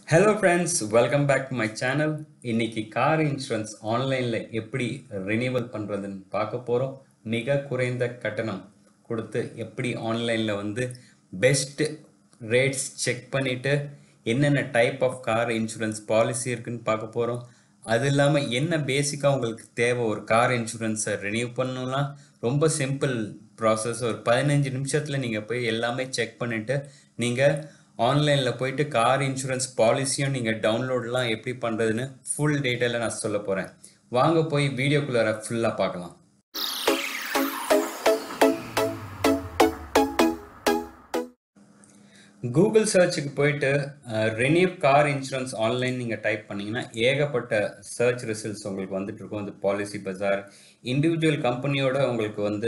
hello friends welcome back to my channel இன்னைக்கு car insurance ஆன்லைனில் எப்படி ரினியூவல் பண்ணுறதுன்னு பார்க்க போகிறோம் மிக குறைந்த கட்டணம் கொடுத்து எப்படி ஆன்லைனில் வந்து பெஸ்ட் ரேட்ஸ் செக் பண்ணிவிட்டு என்னென்ன type of car insurance policy இருக்குன்னு பார்க்க போகிறோம் அது இல்லாமல் என்ன பேசிக்காக உங்களுக்கு தேவை ஒரு கார் இன்சூரன்ஸை ரினியூ பண்ணணும்னா ரொம்ப சிம்பிள் ப்ராசஸ் ஒரு பதினஞ்சு நிமிஷத்தில் நீங்கள் போய் எல்லாமே செக் பண்ணிவிட்டு நீங்கள் ஆன்லைனில் போயிட்டு கார் இன்சூரன்ஸ் பாலிசியும் நீங்கள் டவுன்லோட்லாம் எப்படி பண்ணுறதுன்னு ஃபுல் டீட்டெயிலாக நான் சொல்ல போகிறேன் வாங்க போய் வீடியோக்குள்ளார ஃபுல்லாக பார்க்கலாம் கூகுள் சர்ச்சுக்கு போயிட்டு ரெனியூ கார் இன்சூரன்ஸ் ஆன்லைன் நீங்கள் டைப் பண்ணீங்கன்னா ஏகப்பட்ட சர்ச் ரிசல்ட்ஸ் உங்களுக்கு வந்துட்டு இருக்கும் இந்த பாலிசி பஜார் இண்டிவிஜுவல் கம்பெனியோட உங்களுக்கு வந்து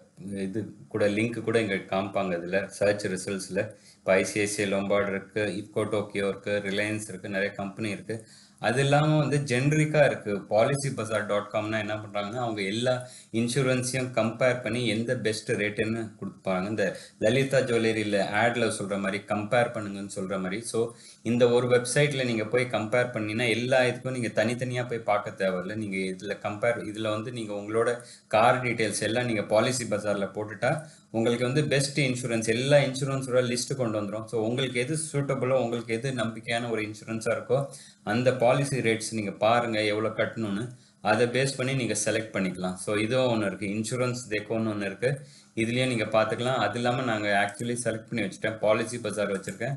இது கூட லிங்க் கூட இங்கே காமிப்பாங்க இதில் சர்ச் ரிசல்ட்ஸில் இப்போ ஐசிஐசிஐ லொம்பார்டு இருக்குது இப்கோ டோக்கியோ இருக்குது ரிலையன்ஸ் இருக்குது நிறைய கம்பெனி இருக்குது அது இல்லாமல் வந்து ஜென்ரிக்காக இருக்குது பாலிசி பஜார் டாட் காம்னா என்ன பண்ணுறாங்கன்னா அவங்க எல்லா இன்சூரன்ஸையும் கம்பேர் பண்ணி எந்த பெஸ்ட் ரேட்டுன்னு கொடுப்பாங்க இந்த லலிதா ஜுவல்லரியில் ஆடில் சொல்கிற மாதிரி கம்பேர் பண்ணுங்கன்னு சொல்கிற மாதிரி ஸோ இந்த ஒரு வெப்சைட்டில் நீங்கள் போய் கம்பேர் பண்ணினா எல்லா இதுக்கும் நீங்கள் தனித்தனியாக போய் பார்க்க தேவையில்லை நீங்கள் இதில் கம்பேர் இதில் வந்து நீங்கள் உங்களோட கார் டீட்டெயில்ஸ் எல்லாம் நீங்கள் பாலிசி பஜாரில் போட்டுட்டா உங்களுக்கு வந்து பெஸ்ட் இன்சூரன்ஸ் எல்லா இன்சூரன்ஸோட லிஸ்ட்டு கொண்டு வந்துடும் ஸோ உங்களுக்கு எது சூட்டபுளோ உங்களுக்கு எது நம்பிக்கையான ஒரு இன்சூரன்ஸாக இருக்கோ அந்த பாலிசி ரேட்ஸ் நீங்கள் பாருங்கள் எவ்வளோ கட்டணும்னு அதை பேஸ் பண்ணி நீங்கள் செலக்ட் பண்ணிக்கலாம் ஸோ இதுவும் ஒன்று இருக்குது இன்சூரன்ஸ் தேக்கோன்னு ஒன்று இருக்குது இதுலேயும் நீங்கள் பார்த்துக்கலாம் அது இல்லாமல் நாங்கள் ஆக்சுவலி செலக்ட் பண்ணி வச்சுட்டேன் பாலிசி பஜார் வச்சுருக்கேன்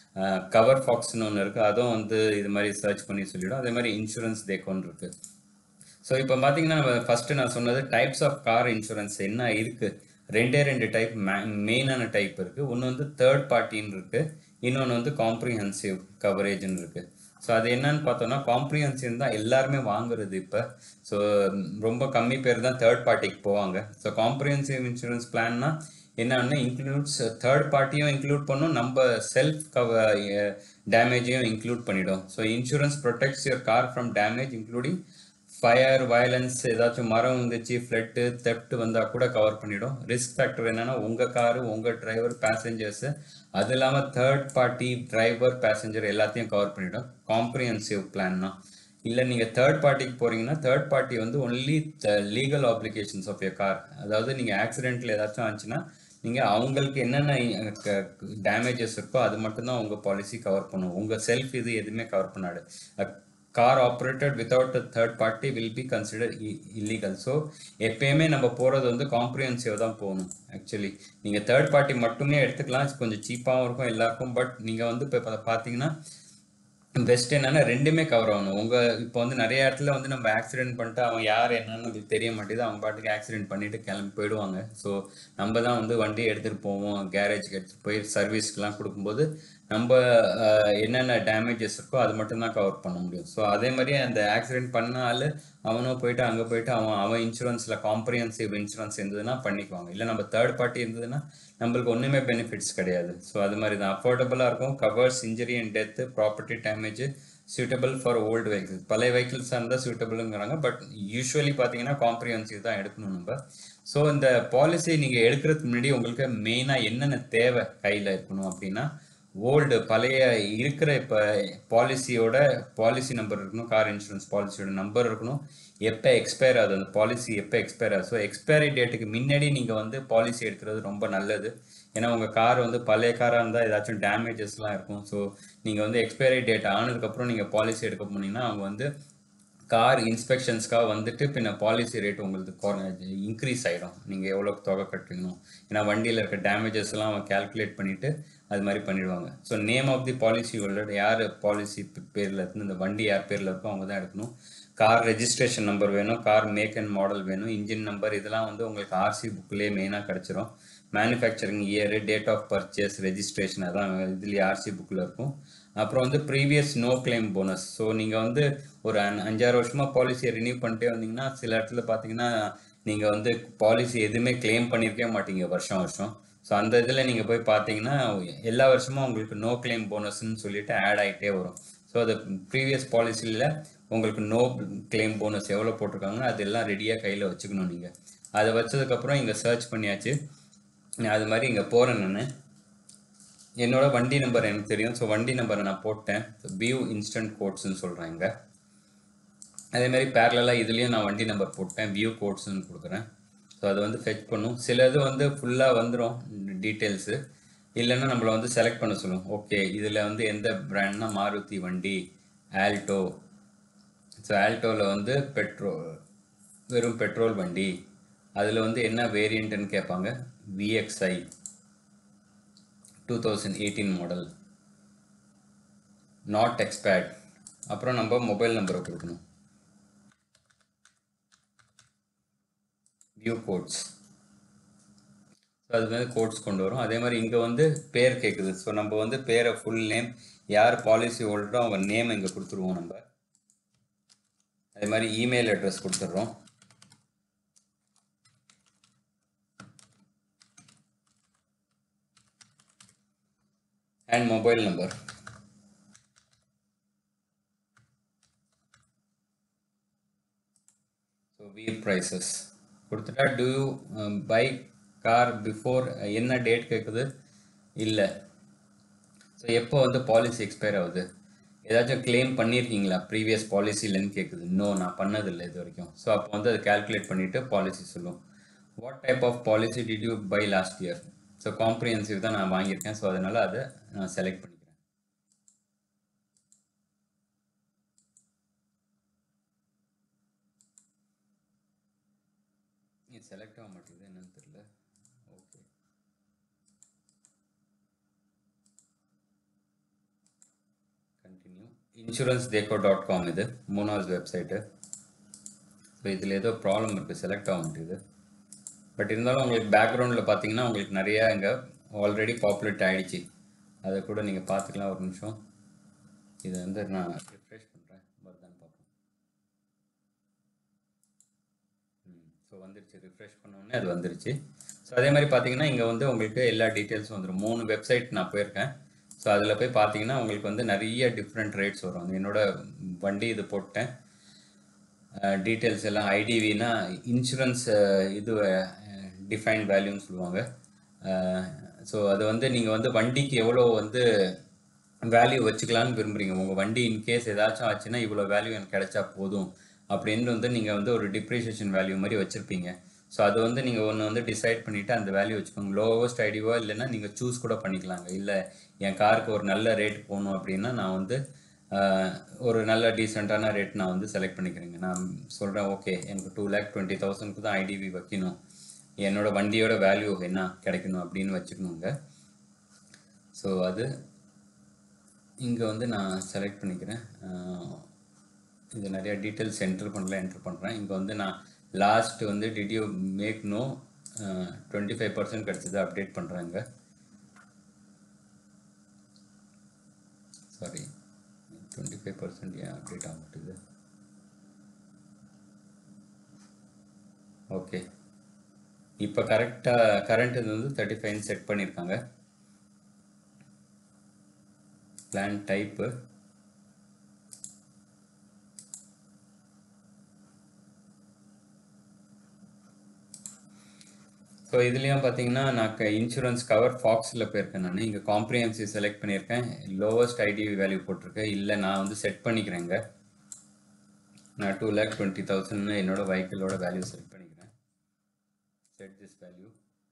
கவர் ஃபாக்ஸ்னு ஒன்று இருக்குது அதுவும் வந்து இது மாதிரி சர்ச் பண்ணி சொல்லிவிடும் அதே மாதிரி இன்சூரன்ஸ் தேக்கோன்னு இருக்குது ஸோ இப்போ பார்த்தீங்கன்னா நம்ம ஃபஸ்ட்டு நான் சொன்னது டைப்ஸ் ஆஃப் கார் இன்சூரன்ஸ் என்ன இருக்குது ரெண்டே ரெண்டு டைப் மெயினான டைப் இருக்குது ஒன்று வந்து தேர்ட் பார்ட்டின்னு இருக்குது இன்னொன்று வந்து காம்ப்ரிஹென்சிவ் கவரேஜ்னு இருக்குது ஸோ அது என்னன்னு பார்த்தோம்னா காம்ப்ரிஹென்சிவ் தான் எல்லாருமே வாங்குறது இப்போ ஸோ ரொம்ப கம்மி பேர் தான் தேர்ட் பார்ட்டிக்கு போவாங்க ஸோ காம்ப்ரிஹென்சிவ் இன்சூரன்ஸ் பிளான்னா என்னன்னா இன்க்ளூட்ஸ் தேர்ட் பார்ட்டியும் இன்க்ளூட் பண்ணும் நம்ம செல்ஃப் கவ டேமேஜையும் இன்க்ளூட் பண்ணிடும் so insurance protects your car from damage including fire violence ஏதாச்சும் மரம் வந்துச்சு ஃப்ளட்டு தெப்ட் வந்தால் கூட கவர் பண்ணிடும் ரிஸ்க் ஃபேக்டர் என்னன்னா உங்கள் காரு உங்கள் டிரைவர் பேசஞ்சர்ஸு அது இல்லாமல் தேர்ட் பார்ட்டி டிரைவர் பேசஞ்சர் எல்லாத்தையும் கவர் பண்ணிடும் காம்ப்ரிஹென்சிவ் பிளான்னா இல்லை நீங்கள் தேர்ட் பார்ட்டிக்கு போகிறீங்கன்னா தேர்ட் பார்ட்டி வந்து only legal applications of your car அதாவது நீங்கள் ஆக்சிடென்ட்டில் ஏதாச்சும் ஆச்சுன்னா நீங்கள் அவங்களுக்கு என்னென்ன டேமேஜஸ் இருக்கோ அது மட்டும்தான் உங்கள் பாலிசி கவர் பண்ணும் உங்கள் செல்ஃப் இது எதுவுமே கவர் பண்ணாது car operated without a third party will be consider illegal so எப்பயுமே நம்ம போகிறது வந்து காம்ப்ரிஹென்சிவ் தான் போகணும் ஆக்சுவலி நீங்கள் தேர்ட் பார்ட்டி மட்டுமே எடுத்துக்கலாம் கொஞ்சம் சீப்பாகவும் இருக்கும் எல்லாருக்கும் பட் நீங்கள் வந்து இப்போ பார்த்தீங்கன்னா பெஸ்ட் என்னன்னா ரெண்டுமே கவர் ஆகணும் உங்கள் இப்போ வந்து நிறைய இடத்துல வந்து நம்ம ஆக்சிடென்ட் பண்ணிட்டு அவன் யார் என்னன்னு உங்களுக்கு தெரிய மாட்டேது அவங்க பாட்டுக்கு ஆக்சிடென்ட் பண்ணிட்டு கிளம்பி போயிடுவாங்க ஸோ நம்ம தான் வந்து வண்டியை எடுத்துகிட்டு போவோம் கேரேஜ்க்கு எடுத்துகிட்டு போய் சர்வீஸ்க்கெலாம் கொடுக்கும்போது நம்ம என்னென்ன டேமேஜஸ் இருக்கோ அது மட்டும்தான் கவர் பண்ண முடியும் ஸோ அதே மாதிரி அந்த ஆக்சிடென்ட் பண்ணாலும் அவனும் போயிட்டு அங்கே போயிட்டு அவன் அவன் இன்சூரன்ஸில் காம்ப்ரிஹென்சிவ் இன்சூரன்ஸ் இருந்ததுன்னா பண்ணிக்குவாங்க இல்லை நம்ம தேர்ட் பார்ட்டி இருந்ததுன்னா நம்மளுக்கு ஒன்றுமே பெனிஃபிட்ஸ் கிடையாது ஸோ அது மாதிரி தான் அஃபோர்டபுளாக இருக்கும் covers injury and death property damage suitable for old vehicles பழைய வெஹிக்கிள்ஸாக இருந்தால் சூட்டபிளுங்கிறாங்க பட் யூஸ்வலி பார்த்தீங்கன்னா காம்ப்ரிஹென்சிவ் தான் எடுக்கணும் நம்ம ஸோ இந்த பாலிசி நீங்கள் எடுக்கிறதுக்கு முன்னாடி உங்களுக்கு மெயினாக என்னென்ன தேவை கையில் இருக்கணும் அப்படின்னா ஓல்டு பழைய இருக்கிற இப்போ பாலிசியோட பாலிசி நம்பர் இருக்கணும் கார் இன்சூரன்ஸ் பாலிசியோட நம்பர் இருக்கணும் எப்போ எக்ஸ்பயர் ஆகுது அந்த பாலிசி எப்போ எக்ஸ்பயர் ஆகுது ஸோ எக்ஸ்பைரி டேட்டுக்கு முன்னாடி நீங்கள் வந்து பாலிசி எடுக்கிறது ரொம்ப நல்லது ஏன்னா உங்கள் கார் வந்து பழைய காராக இருந்தால் ஏதாச்சும் டேமேஜஸ்லாம் இருக்கும் ஸோ நீங்கள் வந்து எக்ஸ்பைரி டேட் ஆனதுக்கப்புறம் நீங்கள் பாலிசி எடுக்க போனீங்கன்னா அவங்க வந்து கார் இன்ஸ்பெக்ஷன்ஸ்க்காக வந்துட்டு பின்ன பாலிசி ரேட் உங்களுக்கு இன்க்ரீஸ் ஆகிடும் நீங்கள் எவ்வளோ தொகை கட்டணும் ஏன்னா வண்டியில் இருக்க டேமேஜஸ்லாம் அவன் கேல்குலேட் பண்ணிவிட்டு அது மாதிரி பண்ணிடுவாங்க so name of the policy holder யார் பாலிசி பேரில் இருந்து இந்த வண்டி யார் பேரில் இருக்கோ அவங்க தான் எடுக்கணும் கார் ரெஜிஸ்ட்ரேஷன் நம்பர் வேணும் கார் மேக் அண்ட் மாடல் வேணும் இன்ஜின் நம்பர் இதெல்லாம் வந்து உங்களுக்கு ஆர்சி புக்லேயே மெயினாக கிடச்சிரும் manufacturing year date of purchase registration அதான் இதுலேயே ஆர்சி புக்கில் இருக்கும் அப்புறம் வந்து previous no claim bonus so நீங்கள் வந்து ஒரு அஞ்சாறு வருஷமாக பாலிசியை ரினியூ பண்ணிட்டே வந்தீங்கன்னா சில இடத்துல பார்த்தீங்கன்னா நீங்கள் வந்து பாலிசி எதுவுமே கிளைம் பண்ணியிருக்கவே மாட்டீங்க வருஷம் வருஷம் ஸோ அந்த இதில் நீங்கள் போய் பார்த்தீங்கன்னா எல்லா வருஷமும் உங்களுக்கு நோ கிளைம் போனஸ்ன்னு சொல்லிட்டு ஆட் ஆகிட்டே வரும் ஸோ அது ப்ரீவியஸ் பாலிசியில் உங்களுக்கு நோ கிளைம் போனஸ் எவ்வளோ போட்டிருக்காங்கன்னா அதெல்லாம் ரெடியாக கையில் வச்சுக்கணும் நீங்கள் அதை வச்சதுக்கப்புறம் இங்கே சர்ச் பண்ணியாச்சு நான் அது மாதிரி இங்கே போகிறேன் நான் என்னோட வண்டி நம்பர் எனக்கு தெரியும் ஸோ வண்டி நம்பரை நான் போட்டேன் வியூ இன்ஸ்டன்ட் கோட்ஸ்னு சொல்கிறேன் இங்கே அதே மாதிரி பேரலாக இதுலேயும் நான் வண்டி நம்பர் போட்டேன் வியூ கோட்ஸ்னு கொடுக்குறேன் ஸோ அது வந்து ஃபெச் பண்ணும் சில இது வந்து ஃபுல்லாக வந்துடும் டீட்டெயில்ஸு இல்லைன்னா நம்மளை வந்து செலக்ட் பண்ண சொல்லும் ஓகே இதில் வந்து எந்த பிராண்ட்னா மாருதி வண்டி ஆல்டோ ஸோ ஆல்டோவில் வந்து பெட்ரோல் வெறும் பெட்ரோல் வண்டி அதில் வந்து என்ன வேரியண்ட்டுன்னு கேட்பாங்க VXI two thousand eighteen model not expert அப்புறம் நம்ம மொபைல் நம்பரை கொடுக்கணும் வியூ கோட்ஸ் ஸோ அது மாதிரி கோட்ஸ் கொண்டு வரும் அதே மாதிரி இங்கே வந்து பேர் கேட்குது ஸோ நம்ம வந்து பேரை ஃபுல் நேம் யார் பாலிசி ஹோல்டரோ அவங்க நேம் இங்கே கொடுத்துருவோம் நம்ம அதே மாதிரி இமெயில் அட்ரஸ் கொடுத்துட்றோம் and mobile number so we'll prices கொடுத்துட்டா டூ பை கார் பிஃபோர் என்ன டேட் கேட்குது இல்லை ஸோ எப்போ வந்து பாலிசி எக்ஸ்பயர் ஆகுது ஏதாச்சும் கிளைம் பண்ணியிருக்கீங்களா ப்ரீவியஸ் பாலிசிலன்னு கேட்குது நோ நான் பண்ணதில்லை இது வரைக்கும் ஸோ அப்போ வந்து அதை கால்குலேட் பண்ணிவிட்டு பாலிசி சொல்லும் what type of policy did you buy last year so comprehensive தான் நான் வாங்கியிருக்கேன் ஸோ அதனால் அதை நான் செலக்ட் பண்ணிக்கிறேன் இது செலக்ட் ஆக மாட்டேங்குது என்னன்னு தெரியல okay continue insurance Dekho dot com இது மூணாவது வெப்சைட்டு ஸோ இதில் ஏதோ ப்ராப்ளம் இருக்குது செலக்ட் ஆக மாட்டேங்குது பட் இருந்தாலும் உங்களுக்கு பேக்ரவுண்டில் பார்த்தீங்கன்னா உங்களுக்கு நிறையா இங்கே ஆல்ரெடி பாப்புலேட் ஆகிடுச்சு அதை கூட நீங்கள் பார்த்துக்கலாம் ஒரு நிமிஷம் இதை வந்து நான் ரிஃப்ரெஷ் பண்ணுறேன் வருதான்னு பார்ப்போம் ஸோ வந்துருச்சு ரிஃப்ரெஷ் உடனே அது வந்துருச்சு ஸோ அதே மாதிரி பார்த்தீங்கன்னா இங்கே வந்து உங்களுக்கு எல்லா டீட்டெயில்ஸும் வந்துடும் மூணு வெப்சைட் நான் போயிருக்கேன் ஸோ அதில் போய் பார்த்தீங்கன்னா உங்களுக்கு வந்து நிறைய டிஃப்ரெண்ட் ரேட்ஸ் வரும் என்னோட வண்டி இது போட்டேன் டீட்டெயில்ஸ் எல்லாம் ஐடிவினா இன்சூரன்ஸ் இது டிஃபைன் வேல்யூன்னு சொல்லுவாங்க ஸோ அது வந்து நீங்கள் வந்து வண்டிக்கு எவ்வளோ வந்து வேல்யூ வச்சுக்கலான்னு விரும்புகிறீங்க உங்கள் வண்டி இன்கேஸ் ஏதாச்சும் ஆச்சுன்னா இவ்வளோ வேல்யூ எனக்கு கிடைச்சா போதும் அப்படின்னு வந்து நீங்கள் வந்து ஒரு டிப்ரிஷியேஷன் வேல்யூ மாதிரி வச்சுருப்பீங்க ஸோ அது வந்து நீங்கள் ஒன்று வந்து டிசைட் பண்ணிவிட்டு அந்த வேல்யூ வச்சுக்கோங்க லோவஸ்ட் ஐடியோ இல்லைன்னா நீங்கள் சூஸ் கூட பண்ணிக்கலாங்க இல்லை என் காருக்கு ஒரு நல்ல ரேட் போகணும் அப்படின்னா நான் வந்து ஒரு நல்ல டீசெண்டான ரேட் நான் வந்து செலக்ட் பண்ணிக்கிறேங்க நான் சொல்கிறேன் ஓகே எனக்கு டூ லேக் டுவெண்ட்டி தௌசண்ட்க்கு தான் ஐடிவி வைக்கணும் என்னோட வண்டியோட வேல்யூ என்ன கிடைக்கணும் அப்படின்னு வச்சுக்கணுங்க ஸோ அது இங்கே வந்து நான் செலக்ட் பண்ணிக்கிறேன் இது நிறைய டீட்டெயில்ஸ் என்ட்ரு பண்ணல என்ட்ரு பண்ணுறேன் இங்கே வந்து நான் லாஸ்ட் வந்து did you make no twenty five percent கிடச்சது அப்டேட் பண்ணுறேங்க சாரி டுவெண்ட்டி ஃபைவ் பர்சன்ட் ஏன் அப்டேட் ஆக மாட்டேங்குது ஓகே இப்போ கரெக்டாக கரண்ட் இது வந்து தேர்ட்டி ஃபைவ் செட் பண்ணியிருக்காங்க பிளான் டைப்பு ஸோ இதுலேயும் பார்த்தீங்கன்னா நான் இன்சூரன்ஸ் கவர் ஃபாக்ஸில் போயிருக்கேன் நான் இங்கே காம்ப்ரிஹென்சிவ் செலக்ட் பண்ணியிருக்கேன் லோவஸ்ட் ஐடிவி வேல்யூ போட்டிருக்கேன் இல்லை நான் வந்து செட் பண்ணிக்கிறேங்க நான் டூ லேக் டுவெண்ட்டி தௌசண்ட்னு என்னோட வெஹிக்கிளோட வேல்யூ செலக்ட் பண்ணிக்கிறேன் செட் திஸ் வேல்யூ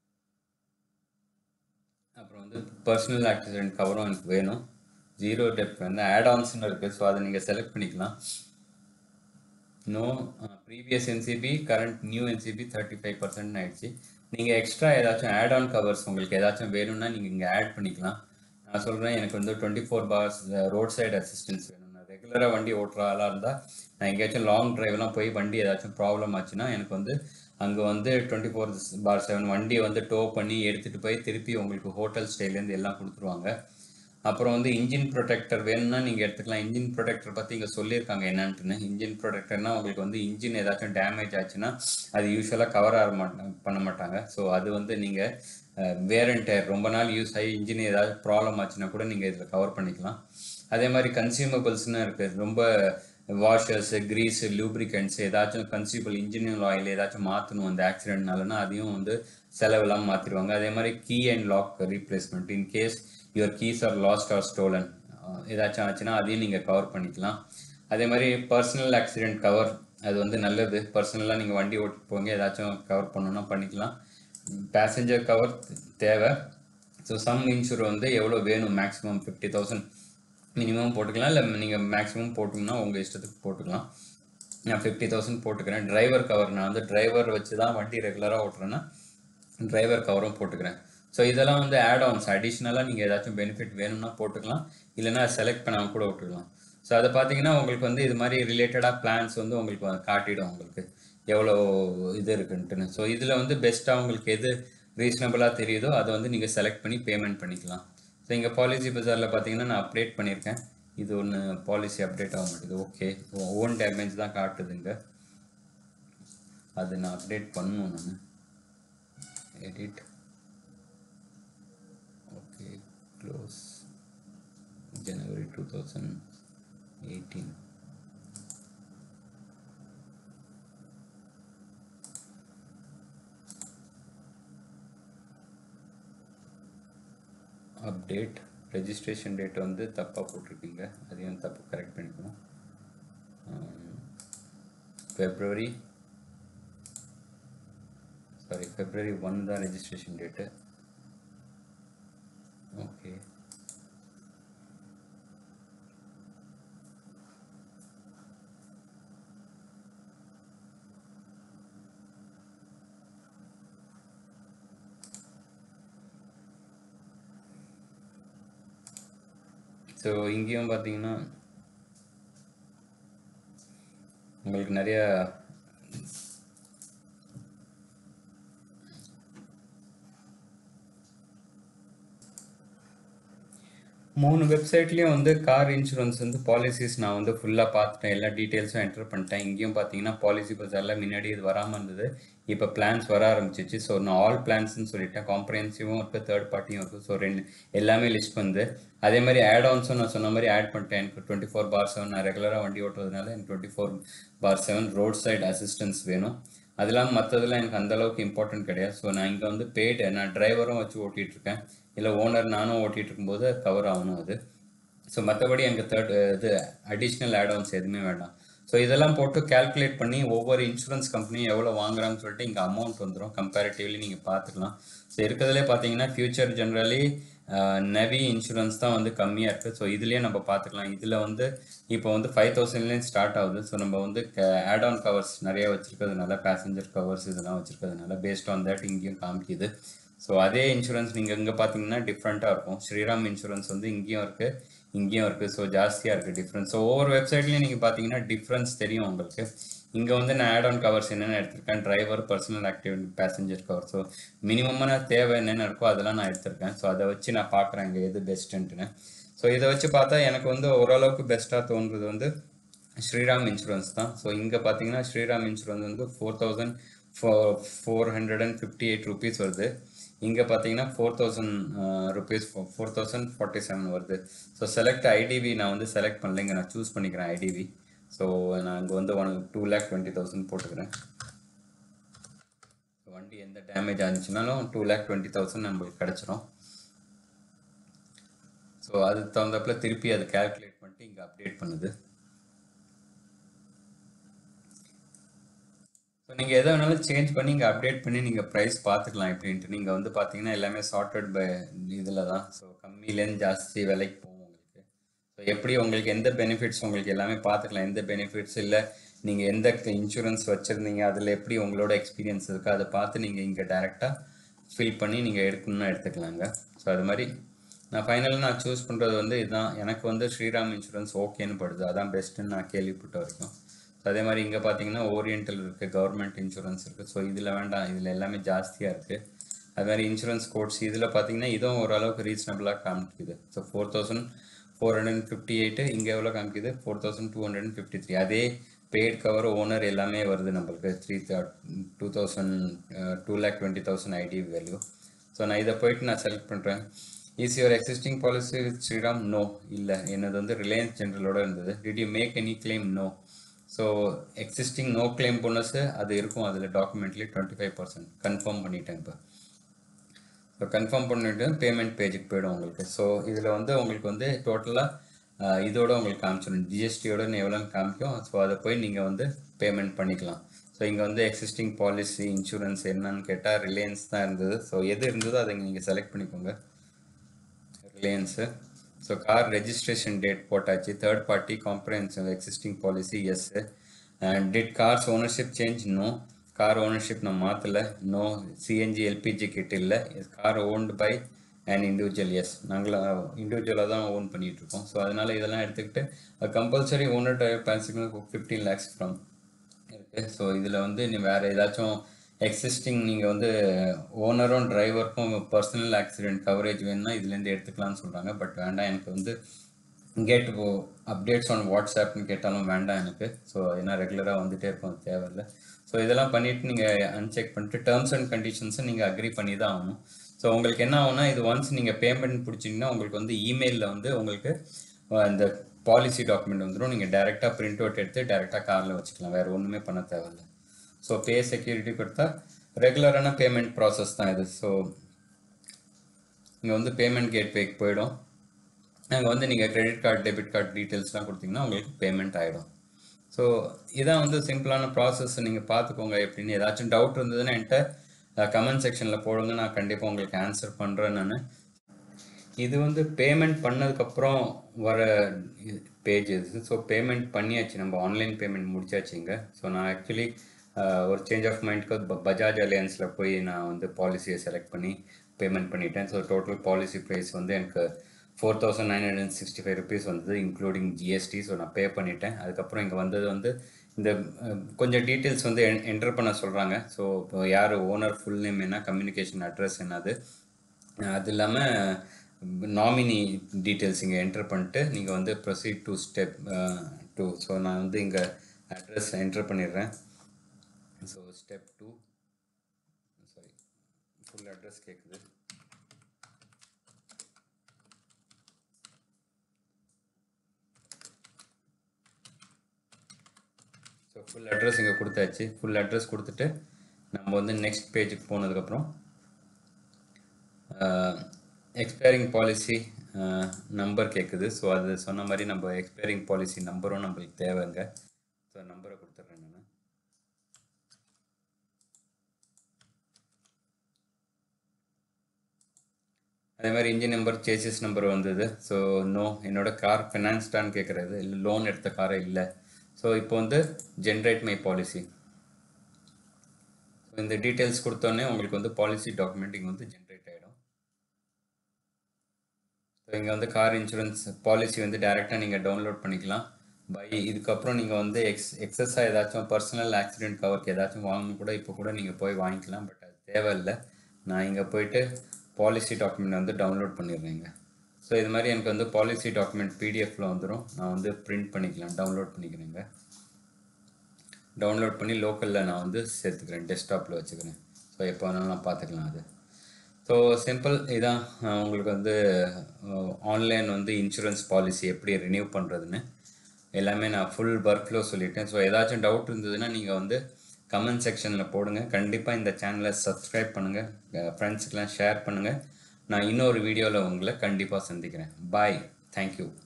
அப்புறம் வந்து பர்சனல் ஆக்சிடென்ட் கவரும் எனக்கு வேணும் ஜீரோ டெப் வந்து ஆட் ஆன்ஸ்னு இருக்குது ஸோ அதை நீங்கள் செலக்ட் பண்ணிக்கலாம் no previous NCB current new NCB thirty five percent ஆயிடுச்சு நீங்கள் எக்ஸ்ட்ரா ஏதாச்சும் ஆட் ஆன் கவர்ஸ் உங்களுக்கு ஏதாச்சும் வேணும்னா நீங்கள் இங்கே ஆட் பண்ணிக்கலாம் நான் சொல்கிறேன் எனக்கு வந்து twenty four hours road side assistance வேணும் நான் ரெகுலராக வண்டி ஓட்டுற ஆளாக இருந்தால் நான் எங்கேயாச்சும் லாங் டிரைவ்லாம் போய் வண்டி ஏதாச்சும் ப்ராப்ளம் ஆச்சுன்னா எனக்கு வந்து அங்கே வந்து டுவெண்ட்டி ஃபோர் பார் செவன் வண்டியை வந்து டோ பண்ணி எடுத்துகிட்டு போய் திருப்பி உங்களுக்கு ஹோட்டல் ஸ்டேலேருந்து எல்லாம் கொடுத்துருவாங்க அப்புறம் வந்து இன்ஜின் ப்ரொடெக்டர் வேணும்னா நீங்கள் எடுத்துக்கலாம் இன்ஜின் ப்ரொடெக்டர் பற்றி இங்கே சொல்லியிருக்காங்க என்னன்ட்டுன்னு இன்ஜின் ப்ரொடெக்டர்னா உங்களுக்கு வந்து இன்ஜின் ஏதாச்சும் டேமேஜ் ஆச்சுன்னா அது யூஸ்வலாக கவர் ஆக மாட்டாங்க பண்ண மாட்டாங்க ஸோ அது வந்து நீங்கள் வேர் அண்ட் டயர் ரொம்ப நாள் யூஸ் ஆகி இன்ஜின் ஏதாவது ப்ராப்ளம் ஆச்சுன்னா கூட நீங்கள் இதில் கவர் பண்ணிக்கலாம் அதே மாதிரி கன்சியூமபிள்ஸ்னு இருக்குது ரொம்ப வாஷர்ஸு க்ரீஸு லூப்ரிகன்ட்ஸ் ஏதாச்சும் கன்சியூபிள் இன்ஜினியர் ஆயில் ஏதாச்சும் மாற்றணும் அந்த ஆக்சிடென்ட்னாலனா அதையும் வந்து செலவெல்லாம் மாற்றிடுவாங்க அதே மாதிரி key and lock replacement in case your keys are lost or stolen ஏதாச்சும் ஆச்சுன்னா அதையும் நீங்கள் கவர் பண்ணிக்கலாம் அதே மாதிரி பர்சனல் ஆக்சிடென்ட் கவர் அது வந்து நல்லது பர்சனலாக நீங்கள் வண்டி ஓட்டிட்டு போங்க ஏதாச்சும் கவர் பண்ணணும்னா பண்ணிக்கலாம் பேசஞ்சர் கவர் தேவை ஸோ சம் இன்சூர் வந்து எவ்வளோ வேணும் மேக்ஸிமம் ஃபிஃப்டி தௌசண்ட் மினிமம் போட்டுக்கலாம் இல்லை நீங்கள் மேக்ஸிமம் போட்டிங்கன்னா உங்கள் இஷ்டத்துக்கு போட்டுக்கலாம் நான் ஃபிஃப்டி தௌசண்ட் போட்டுக்கிறேன் டிரைவர் கவர் நான் வந்து டிரைவர் வச்சு தான் வண்டி ரெகுலராக ஓட்டுறேன்னா டிரைவர் கவரும் போட்டுக்கிறேன் ஸோ இதெல்லாம் வந்து ஆட் ஆன்ஸ் அடிஷ்னலாக நீங்கள் ஏதாச்சும் பெனிஃபிட் வேணும்னா போட்டுக்கலாம் இல்லைன்னா செலக்ட் பண்ணாமல் கூட விட்டுக்கலாம் ஸோ அதை பார்த்தீங்கன்னா உங்களுக்கு வந்து இது மாதிரி ரிலேட்டடாக பிளான்ஸ் வந்து உங்களுக்கு வந்து காட்டிடும் உங்களுக்கு எவ்வளோ இது இருக்குன்ட்டுன்னு ஸோ இதில் வந்து பெஸ்ட்டாக உங்களுக்கு எது ரீசனபிளாக தெரியுதோ அதை வந்து நீங்கள் செலக்ட் பண்ணி பேமெண்ட் பண்ணிக்கலாம் ஸோ இங்கே பாலிசி பஜாரில் பார்த்தீங்கன்னா நான் அப்டேட் பண்ணியிருக்கேன் இது ஒன்று பாலிசி அப்டேட் ஆக மாட்டேங்குது ஓகே ஓன் டேமேஜ் தான் காட்டுதுங்க அது நான் அப்டேட் பண்ணணும் நான் edit okay close January 2018 update registration date வந்து தப்பாக போட்டிருக்கீங்க அதையும் தப்பு கரெக்ட் பண்ணிக்கணும் ஃபெப்ரவரி சாரி ஃபெப்ரவரி ஒன் தான் ரெஜிஸ்ட்ரேஷன் டேட்டு ஓகே ஸோ இங்கேயும் பார்த்தீங்கன்னா உங்களுக்கு நிறைய மூணு வெப்சைட்லேயும் வந்து கார் இன்சூரன்ஸ் வந்து பாலிசிஸ் நான் வந்து ஃபுல்லாக பார்த்துட்டேன் எல்லா டீட்டெயில்ஸும் என்டர் பண்ணிட்டேன் இங்கேயும் பார்த்தீங்கன்னா பாலிசி பஜாரில் முன்னாடி இது வராமல் இருந்தது இப்போ பிளான்ஸ் வர ஆரம்பிச்சிச்சு ஸோ நான் ஆல் பிளான்ஸ்னு சொல்லிட்டேன் காம்ப்ரஹென்சிவும் இருக்குது தேர்ட் பார்ட்டியும் இருக்குது ஸோ ரெண்டு எல்லாமே லிஸ்ட் பண்ணுது அதே மாதிரி ஆட் ஆன்ஸும் நான் சொன்ன மாதிரி ஆட் பண்ணிட்டேன் எனக்கு டுவெண்ட்டி ஃபோர் பார் செவன் நான் ரெகுலராக வண்டி ஓட்டுறதுனால எனக்கு twenty four by seven road side assistance வேணும் அது இல்லாமல் மற்றதெல்லாம் எனக்கு அந்த அளவுக்கு இம்பார்ட்டன்ட் கிடையாது ஸோ நான் இங்கே வந்து பெய்டு நான் டிரைவரும் வச்சு ஓட்டிகிட்டு இருக்கேன் இல்லை ஓனர் நானும் ஓட்டிகிட்டு இருக்கும்போது கவர் ஆகணும் அது ஸோ மற்றபடி எனக்கு தேர்ட் இது அடிஷ்னல் ஆட் எதுவுமே வேண்டாம் ஸோ இதெல்லாம் போட்டு கால்குலேட் பண்ணி ஒவ்வொரு இன்சூரன்ஸ் கம்பெனியும் எவ்வளோ வாங்குறாங்கன்னு சொல்லிட்டு இங்கே அமௌண்ட் வந்துடும் கம்பேரிட்டிவ்லி நீங்கள் பார்த்துக்கலாம் ஸோ இருக்கிறதுலே பார்த்தீங்கன்னா ஃபியூச்சர் ஜென்ரலி நெவி இன்சூரன்ஸ் தான் வந்து கம்மியாக இருக்குது ஸோ இதுலேயே நம்ம பார்த்துக்கலாம் இதில் வந்து இப்போ வந்து ஃபைவ் தௌசண்ட்லேயும் ஸ்டார்ட் ஆகுது ஸோ நம்ம வந்து ஆட் ஆன் கவர்ஸ் நிறைய வச்சுருக்கிறதுனால பேசஞ்சர் கவர்ஸ் இதெல்லாம் வச்சுருக்கிறதுனால பேஸ்ட் ஆன் தட் இங்கேயும் காமிக்குது ஸோ அதே இன்சூரன்ஸ் நீங்கள் இங்கே பார்த்தீங்கன்னா டிஃப்ரெண்ட்டாக இருக்கும் ஸ்ரீராம் இன்சூரன்ஸ் வந்து இங்கேயும் இருக்குது இங்கேயும் இருக்குது ஸோ ஜாஸ்தியாக இருக்குது டிஃப்ரென்ஸ் ஸோ ஒவ்வொரு வெப்சைட்லேயும் நீங்கள் பார்த்தீங்கன்னா டிஃப்ரென்ஸ் தெரியும் உங்களுக்கு இங்கே வந்து நான் ஆட் ஆன் கவர்ஸ் என்னென்ன எடுத்திருக்கேன் driver personal activity passenger cover so மினிமமான தேவை என்னென்ன இருக்கோ அதெல்லாம் நான் எடுத்திருக்கேன் ஸோ அதை வச்சு நான் பார்க்குறேன் இங்கே எது பெஸ்ட்டுன்ட்டுன்னு ஸோ இதை வச்சு பார்த்தா எனக்கு வந்து ஓரளவுக்கு பெஸ்ட்டாக தோன்றது வந்து ஸ்ரீராம் இன்சூரன்ஸ் தான் ஸோ இங்கே பார்த்தீங்கன்னா ஸ்ரீராம் இன்சூரன்ஸ் வந்து four thousand four four hundred and fifty eight rupees வருது இங்கே பார்த்தீங்கன்னா four thousand rupees four thousand forty seven வருது ஸோ செலக்ட் ஐடிவி நான் வந்து செலக்ட் பண்ணல இங்கே நான் சூஸ் பண்ணிக்கிறேன் ஐடிவி ஸோ நான் இங்கே வந்து one two lakh twenty thousand போட்டுக்கிறேன் வண்டி எந்த டேமேஜ் ஆனிச்சுனாலும் டூ லேக் டுவெண்ட்டி தௌசண்ட் நம்மளுக்கு கிடச்சிரும் ஸோ அதுக்கு தகுந்தாப்புல திருப்பி அதை கேல்குலேட் பண்ணிட்டு இங்கே அப்டேட் பண்ணுது ஸோ நீங்கள் எதை வேணாலும் சேஞ்ச் பண்ணி இங்கே அப்டேட் பண்ணி நீங்கள் ப்ரைஸ் பார்த்துக்கலாம் எப்படின்ட்டு நீங்கள் வந்து பார்த்தீங்கன்னா எல்லாமே சார்ட்டட் பை இதில் தான் ஸோ கம்மியிலேருந்து ஜாஸ்தி விலைக்கு போகும் உங்களுக்கு ஸோ எப்படி உங்களுக்கு எந்த பெனிஃபிட்ஸ் உங்களுக்கு எல்லாமே பார்த்துக்கலாம் எந்த பெனிஃபிட்ஸ் இல்லை நீங்கள் எந்த இன்சூரன்ஸ் வச்சுருந்தீங்க அதில் எப்படி உங்களோட எக்ஸ்பீரியன்ஸ் இருக்குது அதை பார்த்து நீங்கள் இங்கே டேரெக்டாக ஃபில் பண்ணி நீங்கள் எடுக்கணும்னா எடுத்துக்கலாங்க ஸோ அது மாதிரி நான் ஃபைனலாக நான் சூஸ் பண்ணுறது வந்து இதுதான் எனக்கு வந்து ஸ்ரீராம் இன்சூரன்ஸ் ஓகேன்னு படுது அதான் பெஸ்ட்டுன்னு நான் கேள்விப்பட்ட வரைக்கும் ஸோ அதே மாதிரி இங்கே பார்த்தீங்கன்னா ஓரியன்டல் இருக்குது கவர்மெண்ட் இன்சூரன்ஸ் இருக்குது ஸோ இதில் வேண்டாம் இதில் எல்லாமே ஜாஸ்தியாக இருக்குது அது மாதிரி இன்சூரன்ஸ் கோட்ஸ் இதில் பார்த்தீங்கன்னா இதுவும் ஓரளவுக்கு ரீசனபிளாக காமிக்குது so four thousand four hundred and fifty eight இங்கே எவ்வளோ காமிக்குது four thousand two hundred and fifty three அதே பெய்ட் கவர் ஓனர் எல்லாமே வருது நம்மளுக்கு three two thousand two lakh twenty thousand ID value so நான் இதை போயிட்டு நான் செலக்ட் பண்ணுறேன் is your existing policy with Shriram no இல்லை என்னது வந்து ரிலையன்ஸ் ஜென்ரலோட இருந்தது did you make any claim no so existing no claim bonus அது இருக்கும் அதில் டாக்குமெண்ட்லி டுவெண்ட்டி ஃபைவ் பர்சன்ட் கன்ஃபார்ம் பண்ணிட்டேன் இப்போ ஸோ கன்ஃபார்ம் பண்ணிவிட்டு பேமெண்ட் பேஜுக்கு போயிடும் உங்களுக்கு ஸோ இதில் வந்து உங்களுக்கு வந்து டோட்டலாக இதோட உங்களுக்கு காமிச்சிடும் ஜிஎஸ்டியோட எவ்வளோன்னு காமிக்கும் ஸோ அதை போய் நீங்கள் வந்து பேமெண்ட் பண்ணிக்கலாம் ஸோ இங்கே வந்து எக்ஸிஸ்டிங் பாலிசி இன்சூரன்ஸ் என்னன்னு கேட்டால் ரிலையன்ஸ் தான் இருந்தது ஸோ எது இருந்ததோ அதை நீங்கள் செலக்ட் பண்ணிக்கோங்க Reliance so car registration date போட்டாச்சு third party comprehensive existing policy yes and did car's ownership change no car ownership நான் மாற்றலை நோ சிஎன்ஜி எல்பிஜி கிட் இல்லை car owned by and individual yes நாங்களும் இண்டிவிஜுவலாக தான் ஓன் பண்ணிகிட்ருக்கோம் so அதனால் இதெல்லாம் எடுத்துக்கிட்டு கம்பல்சரி ஓனர் டிரைவர் பேன்சிங் ஃபிஃப்டீன் லேக்ஸ் ஃப்ரம் இருக்குது ஸோ இதில் வந்து நீ வேறு ஏதாச்சும் எக்ஸிஸ்டிங் நீங்கள் வந்து ஓனரும் டிரைவருக்கும் பர்சனல் ஆக்சிடென்ட் கவரேஜ் வேணும்னா இதுலேருந்து எடுத்துக்கலாம்னு சொல்கிறாங்க பட் வேண்டாம் எனக்கு வந்து கெட் அப்டேட்ஸ் ஆன் வாட்ஸ்அப்னு கேட்டாலும் வேண்டாம் எனக்கு ஸோ ஏன்னா ரெகுலராக வந்துகிட்டே இருக்கும் தேவையில்லை ஸோ இதெல்லாம் பண்ணிவிட்டு நீங்கள் அன்செக் பண்ணிட்டு டேர்ம்ஸ் அண்ட் கண்டிஷன்ஸை நீங்கள் அக்ரி பண்ணி தான் ஆகணும் ஸோ உங்களுக்கு என்ன ஆகும்னா இது ஒன்ஸ் நீங்கள் பேமெண்ட் பிடிச்சிங்கன்னா உங்களுக்கு வந்து இமெயிலில் வந்து உங்களுக்கு இந்த பாலிசி டாக்குமெண்ட் வந்துடும் நீங்கள் டேரெக்டாக பிரிண்ட் அவுட் எடுத்து டேரெக்டாக காரில் வச்சுக்கலாம் வேறு ஒன்றுமே பண்ண தேவையில்ல ஸோ பே செக்யூரிட்டி கொடுத்தா ரெகுலரான பேமெண்ட் ப்ராசஸ் தான் இது ஸோ இங்கே வந்து பேமெண்ட் கேட்வேக்கு போயிடும் அங்கே வந்து நீங்கள் கிரெடிட் கார்டு டெபிட் கார்டு டீட்டெயில்ஸ்லாம் கொடுத்தீங்கன்னா உங்களுக்கு பேமெண்ட் ஆகிடும் ஸோ இதான் வந்து சிம்பிளான ப்ராசஸ் நீங்கள் பார்த்துக்கோங்க எப்படின்னு ஏதாச்சும் டவுட் இருந்ததுன்னா என்கிட்ட கமெண்ட் செக்ஷனில் போடுங்க நான் கண்டிப்பாக உங்களுக்கு ஆன்சர் பண்ணுறேன் நான் இது வந்து பேமெண்ட் பண்ணதுக்கப்புறம் வர பேஜ் இது ஸோ பேமெண்ட் பண்ணியாச்சு நம்ம ஆன்லைன் பேமெண்ட் முடிச்சாச்சுங்க ஸோ நான் ஆக்சுவலி ஒரு சேஞ்ச் ஆஃப் மைண்ட்க்கு பஜாஜ் அலையன்ஸில் போய் நான் வந்து பாலிசியை செலக்ட் பண்ணி பேமெண்ட் பண்ணிட்டேன் ஸோ டோட்டல் பாலிசி ப்ரைஸ் வந்து எனக்கு four thousand nine hundred sixty five rupees வந்தது இன்க்ளூடிங் ஜிஎஸ்டி ஸோ நான் பே பண்ணிட்டேன் அதுக்கப்புறம் இங்கே வந்தது வந்து இந்த கொஞ்சம் டீட்டெயில்ஸ் வந்து என்டர் பண்ண சொல்கிறாங்க ஸோ இப்போ யார் ஓனர் ஃபுல் நேம் என்ன கம்யூனிகேஷன் அட்ரஸ் என்னது அது இல்லாமல் நாமினி டீட்டெயில்ஸ் இங்கே என்டர் பண்ணிட்டு நீங்கள் வந்து proceed to step two so நான் வந்து இங்கே அட்ரஸ் என்டர் பண்ணிடுறேன் so step two sorry full address கேட்குது ஸோ ஃபுல் அட்ரஸ் இங்கே கொடுத்தாச்சு ஃபுல் அட்ரஸ் கொடுத்துட்டு நம்ம வந்து நெக்ஸ்ட் பேஜுக்கு போனதுக்கப்புறம் எக்ஸ்பைரிங் பாலிசி நம்பர் கேட்குது ஸோ அது சொன்ன மாதிரி நம்ம எக்ஸ்பைரிங் பாலிசி நம்பரும் நம்மளுக்கு தேவைங்க ஸோ நம்பரை கொடுத்துட்றேன் நான் அதே மாதிரி இன்ஜின் நம்பர் சேசிஸ் நம்பர் வந்தது ஸோ நோ என்னோட கார் ஃபினான்ஸ்டான்னு கேட்குறது இல்லை லோன் எடுத்த காரே இல்லை ஸோ இப்போ வந்து ஜென்ரேட் மை பாலிசி ஸோ இந்த டீட்டெயில்ஸ் கொடுத்தோன்னே உங்களுக்கு வந்து பாலிசி டாக்குமெண்ட் இங்கே வந்து ஜென்ரேட் ஆகிடும் ஸோ இங்கே வந்து கார் இன்சூரன்ஸ் பாலிசி வந்து டேரெக்டாக நீங்கள் டவுன்லோட் பண்ணிக்கலாம் பை இதுக்கப்புறம் நீங்கள் வந்து எக்ஸ் எக்ஸஸாக ஏதாச்சும் பர்சனல் ஆக்சிடென்ட் கவருக்கு ஏதாச்சும் வாங்கணும் கூட இப்போ கூட நீங்கள் போய் வாங்கிக்கலாம் பட் அது தேவையில்லை நான் இங்கே போயிட்டு பாலிசி டாக்குமெண்ட் வந்து டவுன்லோட் பண்ணிடுறேங்க ஸோ இது மாதிரி எனக்கு வந்து பாலிசி டாக்குமெண்ட் பிடிஎஃப்பில் வந்துடும் நான் வந்து பிரிண்ட் பண்ணிக்கலாம் டவுன்லோட் பண்ணிக்கிறேங்க டவுன்லோட் பண்ணி லோக்கலில் நான் வந்து சேர்த்துக்கிறேன் டெஸ்க்டாப்பில் வச்சுக்கிறேன் ஸோ எப்போ வேணாலும் நான் பார்த்துக்கலாம் அது ஸோ சிம்பிள் இதான் உங்களுக்கு வந்து ஆன்லைன் வந்து இன்சூரன்ஸ் பாலிசி எப்படி ரினியூ பண்ணுறதுன்னு எல்லாமே நான் ஃபுல் ஒர்க்ஃப்ளோ சொல்லிட்டேன் ஸோ ஏதாச்சும் டவுட் இருந்ததுன்னா நீங்கள் வந்து கமெண்ட் செக்ஷனில் போடுங்க கண்டிப்பாக இந்த சேனலை சப்ஸ்கிரைப் பண்ணுங்கள் ஃப்ரெண்ட்ஸுக்கெலாம் ஷேர் பண்ணுங்கள் நான் இன்னொரு வீடியோவில் உங்களை கண்டிப்பாக சந்திக்கிறேன் பாய் தேங்க்யூ